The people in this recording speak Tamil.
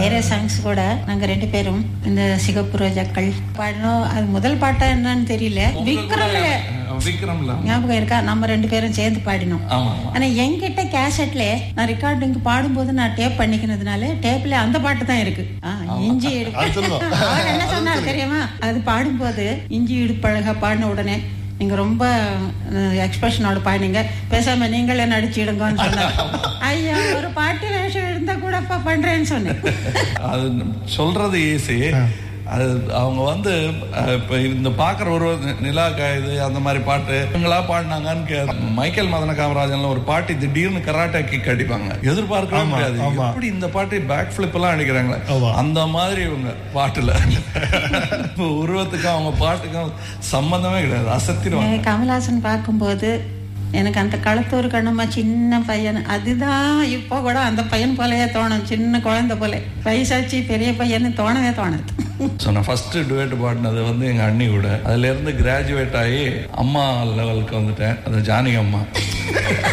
வேற சாங்ஸ் கூட நாங்க ரெண்டு பேரும் இந்த சிகப்பு ரோஜாக்கள் பாடினோம் அது முதல் பாட்டா என்னன்னு தெரியல விக்ரம்ல விக்ரம்ல ஞாபகம் இருக்கா நம்ம ரெண்டு பேரும் சேர்ந்து பாடினோம் ஆமா ஆனா என்கிட்ட கேசட்ல நான் ரெக்கார்டிங் பாடும்போது நான் டேப் பண்ணிக்கிறதுனால டேப்ல அந்த பாட்டு தான் இருக்கு ஆ, இஞ்சி அது சொல்லுங்க. இடுப்பு அவர் என்ன சொன்னாரு தெரியுமா அது பாடும்போது இஞ்சி இடுப்பழகா பாடின உடனே நீங்க ரொம்ப எக்ஸ்பிரஷனோட பாடினீங்க பேசாம நீங்களே நடிச்சிடுங்கன்னு சொன்னாரு ஐயா ஒரு பாட்டு வேஷம் இருந்தா கூடப்பா பண்றேன்னு சொன்னேன் அது சொல்றது ஈஸி அது அவங்க வந்து அஹ், இப்ப இந்த பாக்குற ஒரு நிலா காயுது அந்த மாதிரி பாட்டு இவங்களா பாடினாங்கன்னு கே மைக்கேல் மதன காமராஜன்ல ஒரு பாட்டு திடீர்னு கராட்டே கிக் அடிப்பாங்க எதிர்பார்க்கவே ஆமா, முடியாது ஆமா. எப்படி இந்த பாட்டு பேக் ஃபிளிப் எல்லாம் அடிக்கிறாங்களே ஆமா. அந்த மாதிரி இவங்க பாட்டுல இப்ப உருவத்துக்கும் அவங்க பாட்டுக்கும் சம்பந்தமே கிடையாது அசத்திடுவாங்க எனக்கு கமல்ஹாசன் பார்க்கும்போது எனக்கு அந்த களத்தூர் கண்ணம்மா சின்ன பையன் அதுதான் இப்போ கூட அந்த பையன் போலயே தோணும் சின்ன குழந்தை போல வயசாச்சு பெரிய பையன்னு தோணவே தோணுது ஸோ நான் ஃபர்ஸ்ட் டுவேட் பாடினது வந்து எங்க அண்ணி கூட அதுல இருந்து கிராஜுவேட் ஆகி அம்மா லெவலுக்கு வந்துட்டேன் அது ஜானகி அம்மா